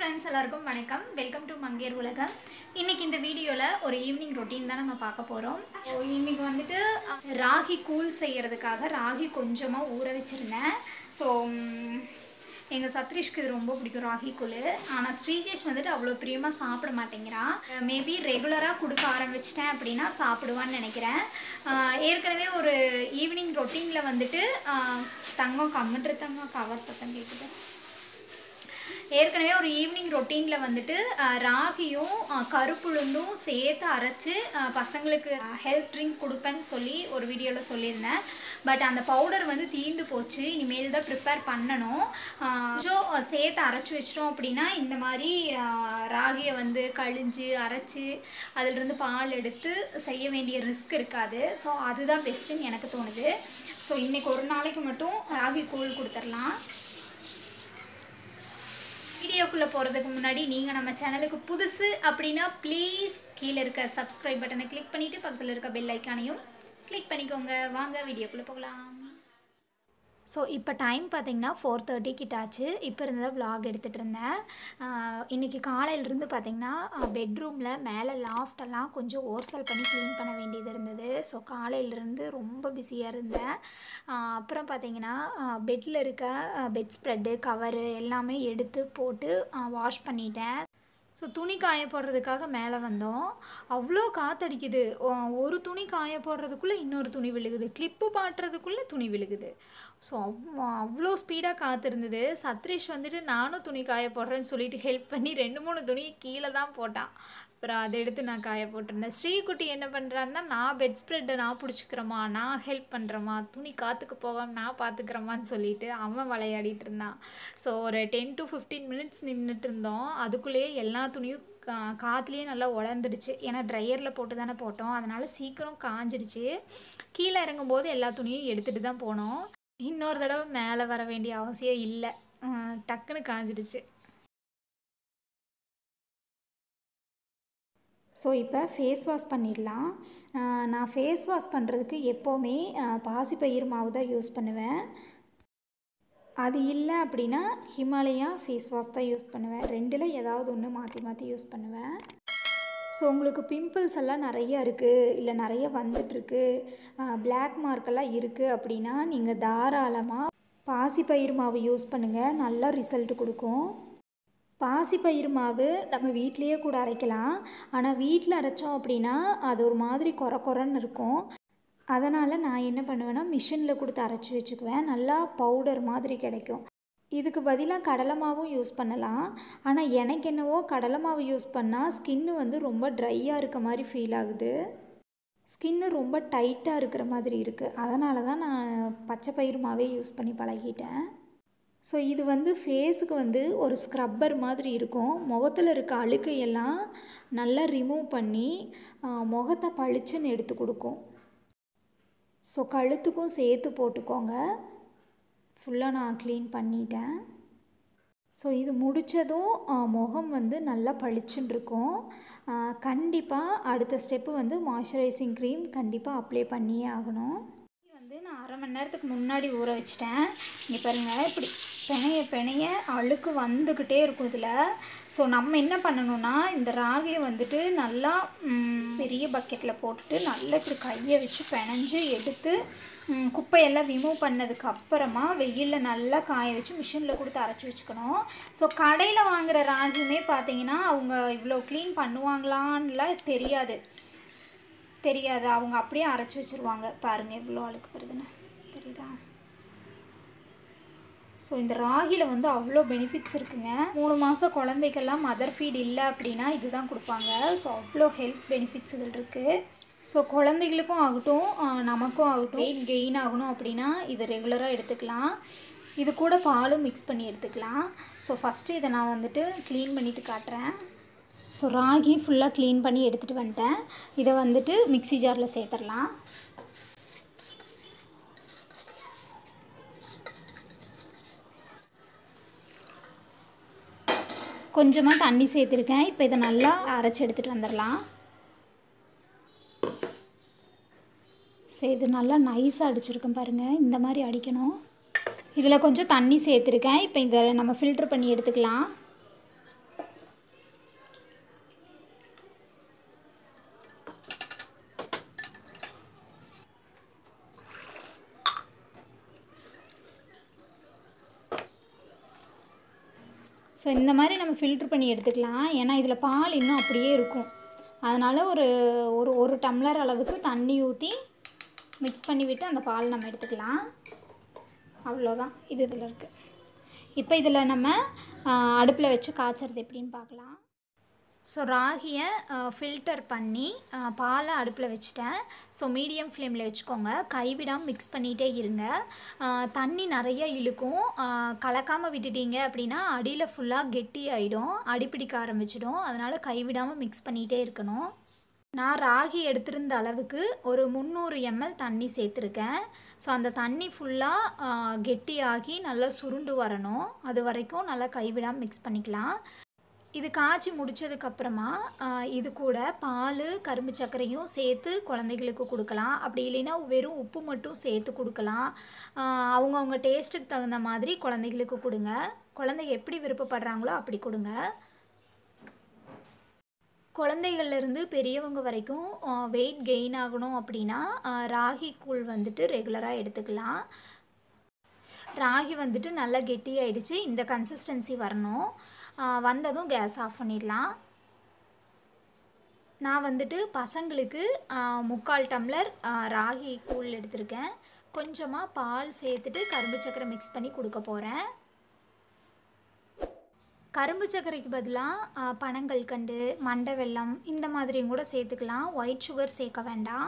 friends எல்லாருக்கும் வணக்கம் welcome to மங்கையர் உலகம் இன்னைக்கு இந்த வீடியோவில் ஒரு ஈவினிங் ரொட்டீன் தான் நம்ம பார்க்க போகிறோம் ஸோ இன்னைக்கு வந்துட்டு அஹ், ராகி கூழ் செய்கிறதுக்காக ராகி கொஞ்சமாக ஊற வச்சுருந்தேன் ஸோ எங்கள் சத்ரிஷ்க்கு இது ரொம்ப பிடிக்கும் ராகி கூழ் ஆனால் ஸ்ரீஜேஷ் வந்துட்டு அவ்வளோ பிரியமாக சாப்பிட மாட்டேங்கிறான் மேபி ரெகுலராக கொடுக்க ஆரம்பிச்சிட்டேன் அப்படின்னா சாப்பிடுவான்னு நினைக்கிறேன் அஹ், ஏற்கனவே ஒரு ஈவினிங் ரொட்டீனில் வந்துட்டு அஹ், தங்கம் கம்முன்ற தங்கம் கவர் சத்தம் கேட்குது ஏற்கனவே ஒரு ஈவினிங் ரொட்டீனில் வந்துட்டு அஹ், ராகியும் அஹ், கருப்புளுந்தும் சேர்த்து அரைச்சி அஹ், பசங்களுக்கு ஹெல்த் ட்ரிங்க் கொடுப்பேன்னு சொல்லி ஒரு வீடியோவில் சொல்லியிருந்தேன் பட் அந்த பவுடர் வந்து தீந்து போச்சு இனிமேல் தான் ப்ரிப்பேர் பண்ணணும் அஹ், கொஞ்சம் சேர்த்து அரைச்சி வச்சிட்டோம் அப்படின்னா இந்த மாதிரி அஹ், ராகியை வந்து கழிஞ்சு அரைச்சி அதிலிருந்து பால் எடுத்து செய்ய வேண்டிய ரிஸ்க் இருக்காது ஸோ அதுதான் பெஸ்ட்டுன்னு எனக்கு தோணுது ஸோ இன்றைக்கி ஒரு நாளைக்கு மட்டும் ராகி கூழ் கொடுத்துடலாம் வீடியோக்குள்ளே போகிறதுக்கு முன்னாடி நீங்கள் நம்ம சேனலுக்கு புதுசு அப்படின்னா ப்ளீஸ் கீழே இருக்க சப்ஸ்கிரைப் பட்டனை கிளிக் பண்ணிவிட்டு பக்கத்தில் இருக்க பெல் ஐக்கானையும் கிளிக் பண்ணிக்கோங்க வாங்க வீடியோக்குள்ளே போகலாம் ஸோ இப்போ டைம் பார்த்தீங்கன்னா ஃபோர் தேர்ட்டி கிட்ட ஆச்சு இப்போ இருந்ததை vlog எடுத்துகிட்டு இருந்தேன் ஆஹ் இன்னைக்கு காலையிலேருந்து பார்த்தீங்கன்னா பெட்ரூமில் மேலே லாஃப்டெல்லாம் கொஞ்சம் ஓர்சல் பண்ணி க்ளீன் பண்ண வேண்டியது இருந்தது ஸோ காலையிலேருந்து ரொம்ப பிஸியாக இருந்தேன் ஆஹ் அப்புறம் பார்த்தீங்கன்னா பெட்டில் இருக்க பெட் ஸ்ப்ரெட்டு கவரு எல்லாமே எடுத்து போட்டு வாஷ் பண்ணிட்டேன் ஸோ துணி காய போடுறதுக்காக மேலே வந்தோம் அவ்வளோ காத்தடிக்குது ஒ- ஒரு துணி காய போடுறதுக்குள்ளே இன்னொரு துணி விழுகுது கிளிப்பு மாட்டுறதுக்குள்ளே துணி விழுகுது ஸோ அவ்வளோ அவ்வளோ ஸ்பீடாக காத்திருந்தது சத்ரேஷ் வந்துட்டு நானும் துணி காய போடுறேன்னு சொல்லிட்டு ஹெல்ப் பண்ணி ரெண்டு மூணு துணி கீழே தான் போட்டான் அப்புறம் அதை எடுத்து நான் காய போட்டிருந்தேன் ஸ்ரீகுட்டி என்ன பண்ணுறான்னா நான் பெட் ஸ்ப்ரெட்டை நான் பிடிச்சிக்கிறேம்மா நான் ஹெல்ப் பண்ணுறேம்மா துணி காற்றுக்கு போகாம நான் பார்த்துக்கிறேம்மான்னு சொல்லிட்டு அவன் விளையாடிட்டு இருந்தான் ஸோ ஒரு டென் டு ஃபிஃப்டீன் மினிட்ஸ் நின்றுட்டு இருந்தோம் அதுக்குள்ளேயே எல்லா துணியும் கா காற்றுலேயே நல்லா உலர்ந்துடுச்சு ஏன்னா ட்ரையரில் போட்டு தானே போட்டோம் அதனால் சீக்கிரம் காஞ்சிடுச்சு கீழே இறங்கும்போது எல்லா துணியும் எடுத்துகிட்டு தான் போனோம் இன்னொரு தடவை மேலே வர வேண்டிய அவசியம் இல்லை அஹ் டக்குன்னு காஞ்சிடுச்சு ஸோ இப்போ ஃபேஸ் வாஷ் பண்ணிடலாம் அஹ் நான் ஃபேஸ் வாஷ் பண்ணுறதுக்கு எப்போவுமே அஹ் பாசிப்பயிறு மாவு தான் யூஸ் பண்ணுவேன் அது இல்லை அப்படின்னா ஹிமாலயா ஃபேஸ் வாஷ் தான் யூஸ் பண்ணுவேன் ரெண்டில் ஏதாவது ஒன்று மாற்றி மாற்றி யூஸ் பண்ணுவேன் ஸோ உங்களுக்கு பிம்பிள்ஸ் எல்லாம் நிறைய இருக்குது இல்லை நிறைய வந்துட்டுருக்கு பிளாக் மார்க்கெல்லாம் இருக்குது அப்படின்னா நீங்கள் தாராளமாக பாசிப்பயிறு மாவு யூஸ் பண்ணுங்கள் நல்லா ரிசல்ட் கொடுக்கும் பாசிப்பயிறு மாவு நம்ம வீட்லேயே கூட அரைக்கலாம் ஆனால் வீட்டில் அரைச்சோம் அப்படின்னா அது ஒரு மாதிரி கொர கொரன்னு இருக்கும் அதனால் நான் என்ன பண்ணுவேன்னா மிஷினில் கொடுத்து அரைச்சி வச்சுக்குவேன் நல்லா பவுடர் மாதிரி கிடைக்கும் இதுக்கு பதிலாக கடலை மாவும் யூஸ் பண்ணலாம் ஆனால் எனக்கு என்னவோ கடலை மாவு யூஸ் பண்ணால் ஸ்கின்னு வந்து ரொம்ப ட்ரையாக இருக்க மாதிரி ஃபீல் ஆகுது ஸ்கின்னு ரொம்ப டைட்டாக இருக்கிற மாதிரி இருக்குது அதனால தான் நான் பச்சை பயிறு மாவே யூஸ் பண்ணி பழகிட்டேன் ஸோ இது வந்து ஃபேஸுக்கு வந்து ஒரு ஸ்க்ரப்பர் மாதிரி இருக்கும் முகத்தில் இருக்க அழுக்கையெல்லாம் நல்லா ரிமூவ் பண்ணி ஆ, முகத்தை பளிச்சுன்னு எடுத்து கொடுக்கும் ஸோ கழுத்துக்கும் சேர்த்து போட்டுக்கோங்க ஃபுல்லாக நான் க்ளீன் பண்ணிட்டேன் ஸோ இது முடித்ததும் முகம் வந்து நல்லா பளிச்சுன்னு இருக்கும் கண்டிப்பாக அடுத்த ஸ்டெப்பு வந்து மாய்ஸ்சரைசிங் க்ரீம் கண்டிப்பாக அப்ளை பண்ணியே ஆகணும் வந்து நான் அரை மணி நேரத்துக்கு முன்னாடி ஊற வச்சிட்டேன் இங்கே பாருங்கள் இப்படி பிணைய பிணைய அழுக்கு வந்துக்கிட்டே இருக்கும் இதில் ஸோ நம்ம என்ன பண்ணணும்னா இந்த ராகியை வந்துட்டு நல்லா ம், பெரிய பக்கெட்டில் போட்டுட்டு நல்லா இப்படி கையை வச்சு பிணைஞ்சு எடுத்து ம், குப்பையெல்லாம் ரிமூவ் பண்ணதுக்கு அப்புறமா வெயிலில் நல்லா காய வச்சு மிஷினில் கொடுத்து அரைச்சி வச்சுக்கணும் ஸோ கடையில் வாங்குற ராகியுமே பார்த்தீங்கன்னா அவங்க இவ்வளோ க்ளீன் பண்ணுவாங்களான்லாம் தெரியாது தெரியாது அவங்க அப்படியே அரைச்சி வச்சுருவாங்க பாருங்கள் எவ்வளோ அழுக்கு வருதுன்னு தெரியுதா ஸோ இந்த ராகியில் வந்து அவ்வளோ பெனிஃபிட்ஸ் இருக்குங்க மூணு மாதம் குழந்தைக்கெல்லாம் மதர் ஃபீட் இல்லை அப்படின்னா இதுதான் கொடுப்பாங்க ஸோ அவ்வளோ ஹெல்த் பெனிஃபிட்ஸ் இதில் இருக்குது ஸோ குழந்தைகளுக்கும் ஆகட்டும் ஆஹ் நமக்கும் ஆகட்டும் வெயிட் கெயின் ஆகணும் அப்படின்னா இது ரெகுலராக எடுத்துக்கலாம் இது கூட பாலும் மிக்ஸ் பண்ணி எடுத்துக்கலாம் ஸோ ஃபஸ்ட்டு இதை நான் வந்துட்டு க்ளீன் பண்ணிவிட்டு காட்டுறேன் ஸோ ராகி ஃபுல்லாக க்ளீன் பண்ணி எடுத்துகிட்டு வந்துட்டேன் இதை வந்துட்டு மிக்ஸி ஜாரில் சேர்த்துடலாம் கொஞ்சமாக தண்ணி சேர்த்துருக்கேன் இப்போ இதை நல்லா அரைச்சி எடுத்துகிட்டு வந்துடலாம் ஸோ இது நல்லா நைஸாக அடிச்சிருக்கேன் பாருங்கள் இந்த மாதிரி அடிக்கணும் இதில் கொஞ்சம் தண்ணி சேர்த்துருக்கேன் இப்போ இதை நம்ம ஃபில்டர் பண்ணி எடுத்துக்கலாம் ஸோ இந்த மாதிரி நம்ம ஃபில்ட்ரு பண்ணி எடுத்துக்கலாம் ஏன்னா இதில் பால் இன்னும் அப்படியே இருக்கும் அதனால் ஒரு ஒரு ஒரு டம்ளர் அளவுக்கு தண்ணி ஊற்றி மிக்ஸ் பண்ணி விட்டு அந்த பால் நம்ம எடுத்துக்கலாம் அவ்வளோதான் இது இதில் இருக்குது இப்போ இதில் நம்ம அடுப்பில் வச்சு காய்ச்சறது எப்படின்னு பார்க்கலாம் ஸோ ராகியை ஃபில்டர் பண்ணி அஹ், பாலை அடுப்பில் வச்சுட்டேன் ஸோ மீடியம் ஃப்ளேமில் வச்சுக்கோங்க கைவிடாமல் மிக்ஸ் பண்ணிகிட்டே இருங்க அஹ், தண்ணி நிறைய இழுக்கும் அஹ், கலக்காமல் விட்டுட்டீங்க அப்படின்னா அடியில் ஃபுல்லாக கெட்டி ஆகிடும் அடிப்பிடிக்க ஆரம்பிச்சிடும் அதனால் கைவிடாமல் மிக்ஸ் பண்ணிகிட்டே இருக்கணும் நான் ராகி எடுத்திருந்த அளவுக்கு ஒரு முந்நூறு எம்எல் தண்ணி சேர்த்துருக்கேன் ஸோ அந்த தண்ணி ஃபுல்லாக கெட்டியாகி நல்லா சுருண்டு வரணும் அது வரைக்கும் நல்லா கைவிடாமல் மிக்ஸ் பண்ணிக்கலாம் இது காய்ச்சி முடிச்சதுக்கப்புறமா இது கூட பால் கரும்பு சர்க்கரையும் சேர்த்து குழந்தைகளுக்கு கொடுக்கலாம் அப்படி இல்லைன்னா வெறும் உப்பு மட்டும் சேர்த்து கொடுக்கலாம் ஆஹ் அவங்கவங்க டேஸ்ட்டுக்கு தகுந்த மாதிரி குழந்தைகளுக்கு கொடுங்க குழந்தைங்க எப்படி விருப்பப்படுறாங்களோ அப்படி கொடுங்க குழந்தைகள்லேருந்து பெரியவங்க வரைக்கும் வெயிட் கெயின் ஆகணும் அப்படின்னா ஆஹ் ராகி கூழ் வந்துட்டு ரெகுலராக எடுத்துக்கலாம் ராகி வந்துட்டு நல்லா கெட்டியாயிடுச்சு இந்த கன்சிஸ்டன்சி வரணும் ஆஹ் வந்ததும் கேஸ் ஆஃப் பண்ணிடலாம் நான் வந்துட்டு பசங்களுக்கு ஆஹ் முக்கால் டம்ளர் ஆஹ் ராகி கூழ் எடுத்திருக்கேன் கொஞ்சமாக பால் சேர்த்துட்டு கரும்பு சக்கரை மிக்ஸ் பண்ணி கொடுக்க போகிறேன் கரும்பு சர்க்கரைக்கு பதிலாக பனங்கள் கண்டு மண்டை வெல்லம் இந்த மாதிரியும் கூட சேர்த்துக்கலாம் ஒயிட் சுகர் சேர்க்க வேண்டாம்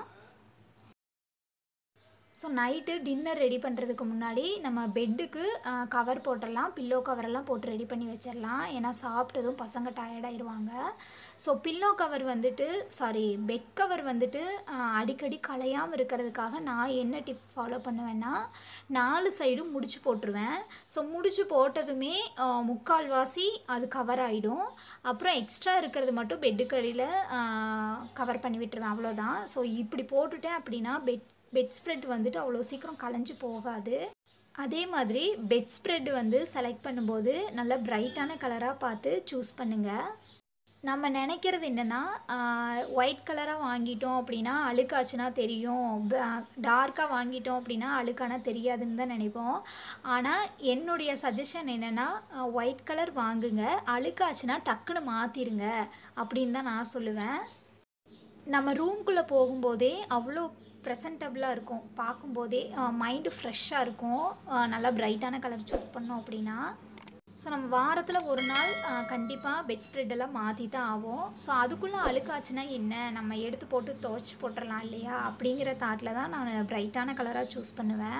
ஸோ நைட்டு டின்னர் ரெடி பண்ணுறதுக்கு முன்னாடி நம்ம பெட்டுக்கு கவர் போட்டுடலாம் பில்லோ கவரெல்லாம் போட்டு ரெடி பண்ணி வச்சிடலாம் ஏன்னா சாப்பிட்டதும் பசங்க டயர்டாயிருவாங்க ஸோ பில்லோ கவர் வந்துட்டு சாரி பெட் கவர் வந்துட்டு ஆஹ், அடிக்கடி கலையாமல் இருக்கிறதுக்காக நான் என்ன டிப் ஃபாலோ பண்ணுவேன்னா நாலு சைடும் முடிச்சு போட்டுருவேன் ஸோ முடிச்சு போட்டதுமே ஆஹ், முக்கால்வாசி அது கவர் ஆகிடும் அப்புறம் எக்ஸ்ட்ரா இருக்கிறது மட்டும் பெட்டுக்கடியில் கவர் பண்ணி விட்டுருவேன் அவ்வளோதான் ஸோ இப்படி போட்டுட்டேன் அப்படின்னா பெட் பெட் ஸ்ப்ரெட் வந்துட்டு அவ்வளோ சீக்கிரம் கலைஞ்சு போகாது அதே மாதிரி பெட் ஸ்ப்ரெட் வந்து செலக்ட் பண்ணும்போது நல்ல பிரைட்டான கலராக பார்த்து சூஸ் பண்ணுங்கள் நம்ம நினைக்கிறது என்னென்னா ஒயிட் கலராக வாங்கிட்டோம் அப்படின்னா அழுக்காச்சுன்னா தெரியும் டார்க்காக வாங்கிட்டோம் அப்படின்னா அழுக்கானா தெரியாதுன்னு தான் நினைப்போம் ஆனால் என்னுடைய சஜஷன் என்னென்னா ஒயிட் கலர் வாங்குங்க அழுக்காச்சுன்னா டக்குன்னு மாற்றிருங்க அப்படின்னு தான் நான் சொல்லுவேன் நம்ம ரூம்குள்ளே போகும்போதே அவ்வளோ ப்ரெசன்டபுளாக இருக்கும் பார்க்கும்போதே மைண்டு ஃப்ரெஷ்ஷாக இருக்கும் அஹ் நல்லா பிரைட்டான கலர் சூஸ் பண்ணோம் அப்படின்னா ஸோ நம்ம வாரத்தில் ஒரு நாள் கண்டிப்பாக பெட் ஸ்ப்ரெட்டெல்லாம் மாற்றி தான் ஆகும் ஸோ அதுக்குள்ளே அழுக்காச்சுன்னா என்ன நம்ம எடுத்து போட்டு துவைச்சி போட்டுடலாம் இல்லையா அப்படிங்கிற தாட்டில் தான் நான் பிரைட்டான கலராக சூஸ் பண்ணுவேன்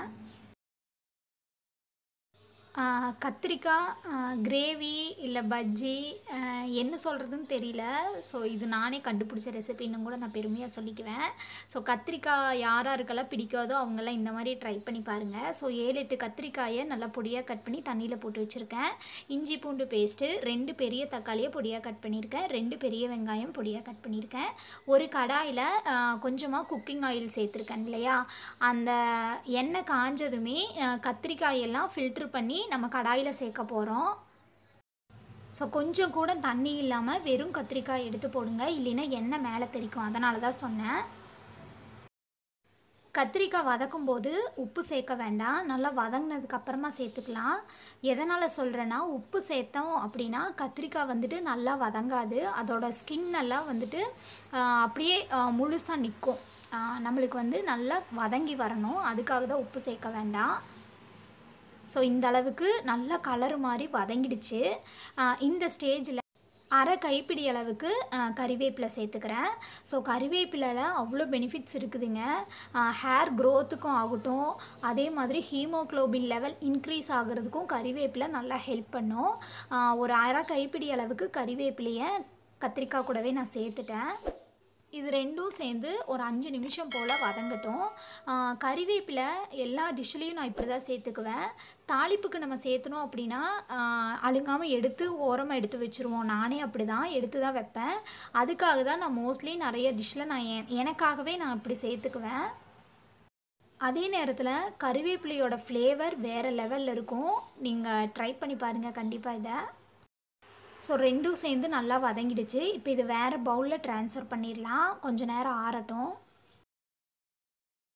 ஆஹ் கத்திரிக்காய் கிரேவி இல்லை பஜ்ஜி ஆஹ் என்ன சொல்கிறதுன்னு தெரியல ஸோ இது நானே கண்டுபிடிச்ச ரெசிபின்னு கூட நான் பெருமையாக சொல்லிக்குவேன் ஸோ கத்திரிக்காய் யார் யாருக்கெல்லாம் பிடிக்காதோ அவங்கெல்லாம் இந்த மாதிரி ட்ரை பண்ணி பாருங்கள் ஸோ ஏழு எட்டு கத்திரிக்காயை நல்லா பொடியாக கட் பண்ணி தண்ணியில் போட்டு வச்சுருக்கேன் இஞ்சி பூண்டு பேஸ்ட்டு ரெண்டு பெரிய தக்காளியை பொடியாக கட் பண்ணியிருக்கேன் ரெண்டு பெரிய வெங்காயம் பொடியாக கட் பண்ணியிருக்கேன் ஒரு கடாயில் கொஞ்சமாக குக்கிங் ஆயில் சேர்த்துருக்கேன் இல்லையா அந்த எண்ணெய் காஞ்சதுமே ஆஹ் கத்திரிக்காயெல்லாம் ஃபில்ட்ரு பண்ணி நம்ம கடாயில் சேர்க்க போகிறோம் ஸோ கொஞ்சம் கூட தண்ணி இல்லாமல் வெறும் கத்திரிக்காய் எடுத்து போடுங்க இல்லைன்னா எண்ணெய் மேலே தெரிக்கும் அதனால தான் சொன்னேன் கத்திரிக்காய் வதக்கும் போது உப்பு சேர்க்க வேண்டாம் நல்லா வதங்கினதுக்கு அப்புறமா சேர்த்துக்கலாம் எதனால் சொல்கிறேன்னா உப்பு சேர்த்தோம் அப்படின்னா கத்திரிக்காய் வந்துட்டு நல்லா வதங்காது அதோட ஸ்கின் எல்லாம் வந்துட்டு ஆஹ், அப்படியே முழுசாக நிற்கும் நம்மளுக்கு வந்து நல்லா வதங்கி வரணும் அதுக்காக தான் உப்பு சேர்க்க வேண்டாம் ஸோ இந்த அளவுக்கு நல்லா கலர் மாதிரி வதங்கிடுச்சு ஆஹ் இந்த ஸ்டேஜில் அரை கைப்பிடி அளவுக்கு ஆஹ் கறிவேப்பிலை சேர்த்துக்கிறேன் ஸோ கறிவேப்பிலையில் அவ்வளோ பெனிஃபிட்ஸ் இருக்குதுங்க ஹேர் க்ரோத்துக்கும் ஆகட்டும் அதே மாதிரி ஹீமோக்ளோபின் லெவல் இன்க்ரீஸ் ஆகிறதுக்கும் கறிவேப்பிலை நல்லா ஹெல்ப் பண்ணும் ஆஹ் ஒரு அரை கைப்பிடி அளவுக்கு கறிவேப்பிலையை கத்திரிக்காய் கூடவே நான் சேர்த்துட்டேன் இது ரெண்டும் சேர்ந்து ஒரு அஞ்சு நிமிஷம் போல் வதங்கட்டும் ஆஹ் கறிவேப்பிலை எல்லா டிஷ்லேயும் நான் இப்படி தான் சேர்த்துக்குவேன் தாளிப்புக்கு நம்ம சேர்த்தனோம் அப்படின்னா ஆஹ் அழுங்காமல் எடுத்து ஓரமாக எடுத்து வச்சுருவோம் நானே அப்படி தான் எடுத்து தான் வைப்பேன் அதுக்காக தான் நான் மோஸ்ட்லி நிறைய டிஷ்ஷில் நான் எ- எனக்காகவே நான் இப்படி சேர்த்துக்குவேன் அதே நேரத்தில் கறிவேப்பிலையோட ஃப்ளேவர் வேறு லெவலில் இருக்கும் நீங்கள் ட்ரை பண்ணி பாருங்கள் கண்டிப்பாக இதை ஸோ ரெண்டும் சேர்ந்து நல்லா வதங்கிடுச்சு இப்போ இது வேறு பவுலில் ட்ரான்ஸ்ஃபர் பண்ணிடலாம் கொஞ்ச நேரம் ஆறட்டும்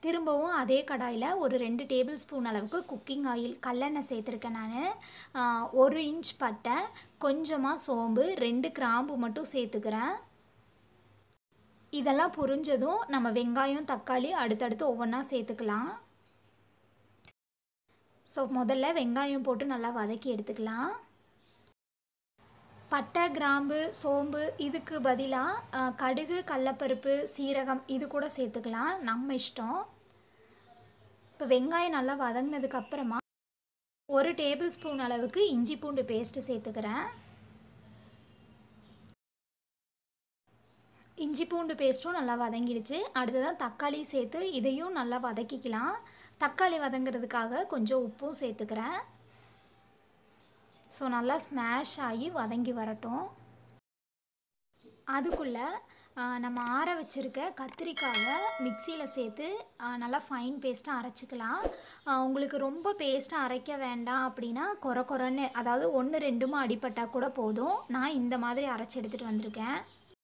திரும்பவும் அதே கடாயில் ஒரு ரெண்டு டேபிள் ஸ்பூன் அளவுக்கு குக்கிங் ஆயில் கல்லெண்ணெய் சேர்த்துருக்கேன் நான் ஒரு இன்ச் பட்டை கொஞ்சமாக சோம்பு ரெண்டு கிராம்பு மட்டும் சேர்த்துக்கிறேன் இதெல்லாம் புரிஞ்சதும் நம்ம வெங்காயம் தக்காளி அடுத்தடுத்து ஒவ்வொன்றா சேர்த்துக்கலாம் ஸோ முதல்ல வெங்காயம் போட்டு நல்லா வதக்கி எடுத்துக்கலாம் பட்டை கிராம்பு சோம்பு இதுக்கு பதிலாக கடுகு கடலப்பருப்பு சீரகம் இது கூட சேர்த்துக்கலாம் நம்ம இஷ்டம் இப்போ வெங்காயம் நல்லா வதங்கினதுக்கு அப்புறமா ஒரு டேபிள் ஸ்பூன் அளவுக்கு இஞ்சி பூண்டு பேஸ்ட்டு சேர்த்துக்கிறேன் இஞ்சி பூண்டு பேஸ்ட்டும் நல்லா வதங்கிடுச்சு அடுத்ததான் தக்காளி சேர்த்து இதையும் நல்லா வதக்கிக்கலாம் தக்காளி வதங்கிறதுக்காக கொஞ்சம் உப்பும் சேர்த்துக்கிறேன் ஸோ நல்லா ஸ்மாஷ் ஆகி வதங்கி வரட்டும் அதுக்குள்ளே நம்ம ஆற வச்சுருக்க கத்திரிக்காவை மிக்சியில் சேர்த்து நல்லா ஃபைன் பேஸ்ட்டாக அரைச்சிக்கலாம் உங்களுக்கு ரொம்ப பேஸ்ட்டாக அரைக்க வேண்டாம் அப்படின்னா குறை குறைன்னு அதாவது ஒன்று ரெண்டுமா அடிப்பட்டால் கூட போதும் நான் இந்த மாதிரி அரைச்சி எடுத்துகிட்டு வந்திருக்கேன்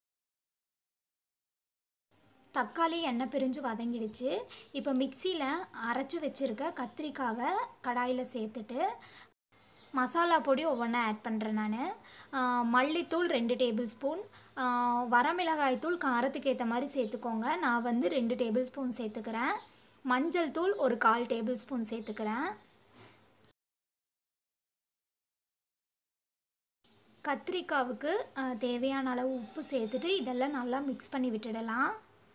தக்காளி எண்ணெய் பிரிஞ்சு வதங்கிடுச்சு இப்போ மிக்சியில் அரைச்சி வச்சுருக்க கத்திரிக்காவை கடாயில் சேர்த்துட்டு மசாலா பொடி ஒவ்வொன்றா ஆட் பண்ணுறேன் நான் மல்லித்தூள் ரெண்டு டேபிள் ஸ்பூன் வரமிளகாய் தூள் காரத்துக்கு ஏற்ற மாதிரி சேர்த்துக்கோங்க நான் வந்து ரெண்டு டேபிள் ஸ்பூன் சேர்த்துக்கிறேன் மஞ்சள் தூள் ஒரு கால் டேபிள் ஸ்பூன் சேர்த்துக்கிறேன் கத்திரிக்காவுக்கு தேவையான அளவு உப்பு சேர்த்துட்டு இதெல்லாம் நல்லா மிக்ஸ் பண்ணி விட்டுடலாம்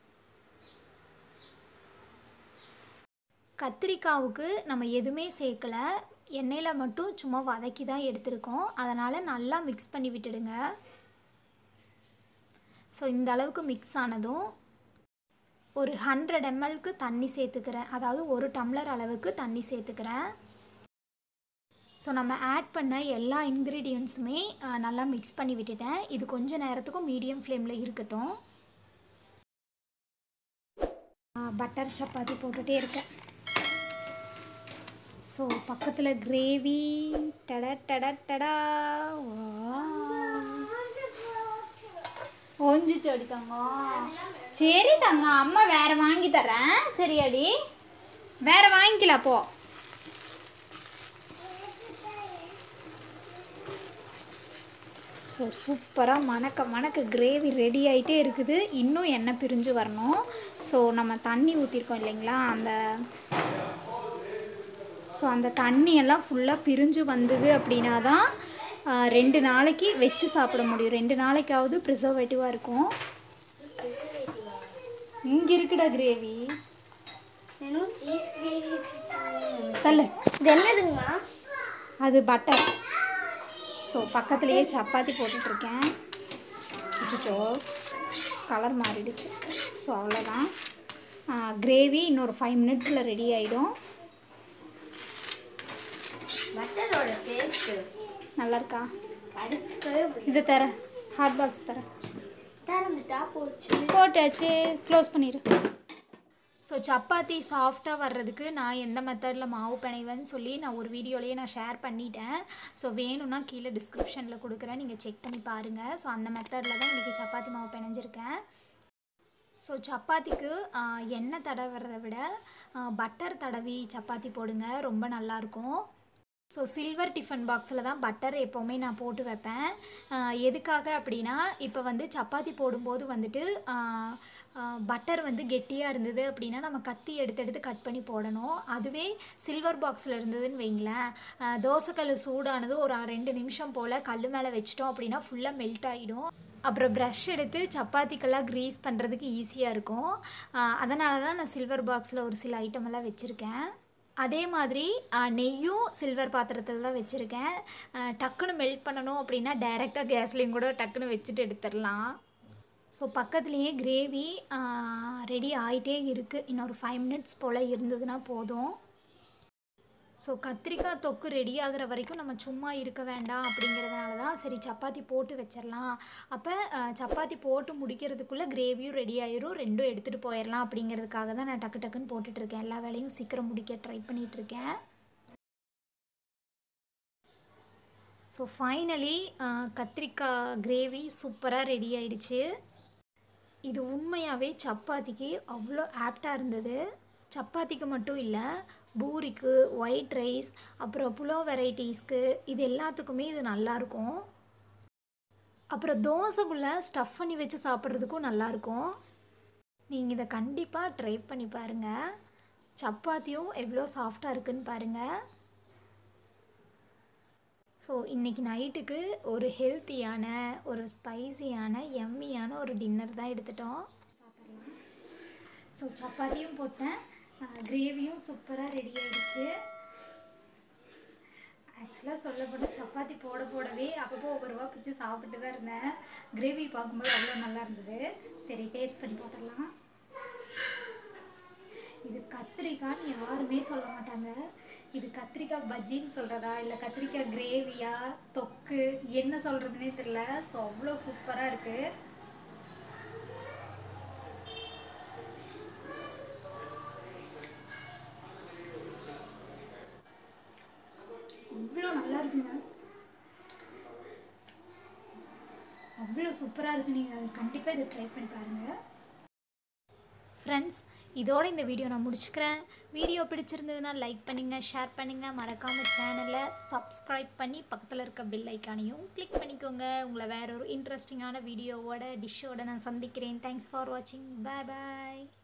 கத்திரிக்காவுக்கு நம்ம எதுவுமே சேர்க்கலை எண்ணெயில் மட்டும் சும்மா வதக்கி தான் எடுத்திருக்கோம் அதனால் நல்லா மிக்ஸ் பண்ணி விட்டுடுங்க ஸோ இந்த அளவுக்கு மிக்ஸ் ஆனதும் ஒரு ஹண்ட்ரட் எம்எல்க்கு தண்ணி சேர்த்துக்கிறேன் அதாவது ஒரு டம்ளர் அளவுக்கு தண்ணி சேர்த்துக்கிறேன் ஸோ நம்ம ஆட் பண்ண எல்லா இன்க்ரீடியன்ஸுமே நல்லா மிக்ஸ் பண்ணி விட்டுட்டேன் இது கொஞ்ச நேரத்துக்கும் மீடியம் ஃப்ளேமில் இருக்கட்டும் பட்டர் சப்பாத்தி போட்டுகிட்டே இருக்கேன் ஸோ பக்கத்தில் கிரேவி டட டட டடா ஒஞ்சு செடி தங்கம் சரி தங்கம் அம்மா வேற வாங்கி தரேன் சரியாடி வேற வாங்கிக்கல போ ஸோ சூப்பராக மணக்க மணக்க கிரேவி ரெடி ஆகிட்டே இருக்குது இன்னும் எண்ணெய் பிரிஞ்சு வரணும் ஸோ நம்ம தண்ணி ஊற்றிருக்கோம் இல்லைங்களா அந்த ஸோ அந்த தண்ணியெல்லாம் ஃபுல்லாக பிரிஞ்சு வந்தது அப்படின்னா தான் ரெண்டு நாளைக்கு வச்சு சாப்பிட முடியும் ரெண்டு நாளைக்காவது ப்ரிசர்வேட்டிவாக இருக்கும் இங்கே இருக்குடா கிரேவி தள்ளு இது என்னதுங்கம்மா அது பட்டர் ஸோ பக்கத்துலேயே சப்பாத்தி போட்டுட்ருக்கேன் அச்சோ கலர் மாறிடுச்சு ஸோ அவ்வளோதான் கிரேவி இன்னொரு ஃபைவ் மினிட்ஸில் ரெடி ஆகிடும் பட்டரோட டேஸ்ட்டு நல்லா இருக்கா அடிச்சுக்கவே இது தர ஹாட் பாக்ஸ் தர திறந்துட்டா போச்சு போட்டாச்சு க்ளோஸ் பண்ணிடு ஸோ சப்பாத்தி சாஃப்டாக வர்றதுக்கு நான் எந்த மெத்தடில் மாவு பிணைவேன்னு சொல்லி நான் ஒரு வீடியோலேயே நான் ஷேர் பண்ணிட்டேன் ஸோ வேணும்னா கீழே டிஸ்கிரிப்ஷனில் கொடுக்குறேன் நீங்கள் செக் பண்ணி பாருங்கள் ஸோ அந்த மெத்தடில் தான் இன்றைக்கி சப்பாத்தி மாவு பிணைஞ்சிருக்கேன் ஸோ சப்பாத்திக்கு ஆஹ், எண்ணெய் தடவுறதை விட பட்டர் தடவி சப்பாத்தி போடுங்க ரொம்ப நல்லாயிருக்கும் ஸோ சில்வர் டிஃபன் பாக்ஸில் தான் பட்டர் எப்போவுமே நான் போட்டு வைப்பேன் ஆஹ், எதுக்காக அப்படின்னா இப்போ வந்து சப்பாத்தி போடும்போது வந்துட்டு பட்டர் வந்து கெட்டியாக இருந்தது அப்படின்னா நம்ம கத்தி எடுத்து எடுத்து கட் பண்ணி போடணும் அதுவே சில்வர் பாக்ஸில் இருந்ததுன்னு வைங்களேன் ஆஹ், தோசைக்கல் சூடானது ஒரு ரெண்டு நிமிஷம் போல் கல் மேலே வச்சிட்டோம் அப்படின்னா ஃபுல்லாக மெல்ட் ஆகிடும் அப்புறம் ப்ரஷ் எடுத்து சப்பாத்திக்கெல்லாம் க்ரீஸ் பண்ணுறதுக்கு ஈஸியாக இருக்கும் அதனால தான் நான் சில்வர் பாக்ஸில் ஒரு சில ஐட்டம் எல்லாம் வச்சுருக்கேன் அதே மாதிரி ஆ, நெய்யும் சில்வர் பாத்திரத்தில் தான் வச்சுருக்கேன் ஆ, டக்குன்னு மெல்ட் பண்ணணும் அப்படின்னா டைரெக்டாக கேஸ்லேயும் கூட டக்குன்னு வச்சுட்டு எடுத்துடலாம் ஸோ பக்கத்துலேயே கிரேவி ரெடி ஆகிட்டே இருக்குது இன்னொரு ஃபைவ் மினிட்ஸ் போல் இருந்ததுன்னா போதும் ஸோ கத்திரிக்காய் தொக்கு ரெடி ஆகுற வரைக்கும் நம்ம சும்மா இருக்க வேண்டாம் அப்படிங்கிறதுனால தான் சரி சப்பாத்தி போட்டு வச்சிடலாம் அப்போ சப்பாத்தி போட்டு முடிக்கிறதுக்குள்ளே கிரேவியும் ரெடி ஆயிரும் ரெண்டும் எடுத்துகிட்டு போயிடலாம் அப்படிங்கிறதுக்காக தான் நான் டக்கு டக்குன்னு போட்டுட்ருக்கேன் எல்லா வேலையும் சீக்கிரம் முடிக்க ட்ரை பண்ணிகிட்ருக்கேன் ஸோ ஃபைனலி கத்திரிக்காய் கிரேவி சூப்பராக ரெடி ஆயிடுச்சு இது உண்மையாகவே சப்பாத்திக்கு அவ்வளோ ஆப்டாக இருந்தது சப்பாத்திக்கு மட்டும் இல்லை பூரிக்கு ஒயிட் ரைஸ் அப்புறம் புலோ வெரைட்டிஸ்க்கு இது எல்லாத்துக்குமே இது நல்லாயிருக்கும் அப்புறம் தோசைக்குள்ளே ஸ்டஃப் பண்ணி வச்சு சாப்பிட்றதுக்கும் நல்லாயிருக்கும் நீங்கள் இதை கண்டிப்பாக ட்ரை பண்ணி பாருங்கள் சப்பாத்தியும் எவ்வளோ சாஃப்டாக இருக்குன்னு பாருங்கள் ஸோ இன்றைக்கி நைட்டுக்கு ஒரு ஹெல்த்தியான ஒரு ஸ்பைசியான எம்மியான ஒரு டின்னர் தான் எடுத்துட்டோம் ஸோ சப்பாத்தியும் போட்டேன் கிரேவியும் சூப்பராக ரெடி ஆயிடுச்சு ஆக்சுவலாக சொல்லப்போனால் சப்பாத்தி போட போடவே அப்பப்போ ஒவ்வொரு ரூபா பிச்சு சாப்பிட்டு தான் இருந்தேன் கிரேவி பார்க்கும்போது அவ்வளோ நல்லா இருந்தது சரி டேஸ்ட் பண்ணி பார்த்துடலாம் இது கத்திரிக்காய்னு யாருமே சொல்ல மாட்டாங்க இது கத்திரிக்காய் பஜ்ஜின்னு சொல்கிறதா இல்லை கத்திரிக்காய் கிரேவியா தொக்கு என்ன சொல்கிறதுனே தெரியல ஸோ அவ்வளோ சூப்பராக இருக்குது அவ்வளோ நல்லா இருக்குங்க அவ்வளோ சூப்பராக இருக்குது நீங்கள் கண்டிப்பாக இதை ட்ரை பண்ணி பாருங்கள் ஃப்ரெண்ட்ஸ் இதோட இந்த வீடியோ நான் முடிச்சுக்கிறேன் வீடியோ பிடிச்சிருந்ததுன்னா லைக் பண்ணுங்கள் ஷேர் பண்ணுங்கள் மறக்காமல் சேனலை சப்ஸ்கிரைப் பண்ணி பக்கத்தில் இருக்க பெல் ஐக்கானையும் கிளிக் பண்ணிக்கோங்க உங்களை வேற ஒரு இன்ட்ரெஸ்டிங்கான வீடியோவோட டிஷ்ஷோட நான் சந்திக்கிறேன் தேங்க்ஸ் ஃபார் வாட்சிங் பாய் பாய்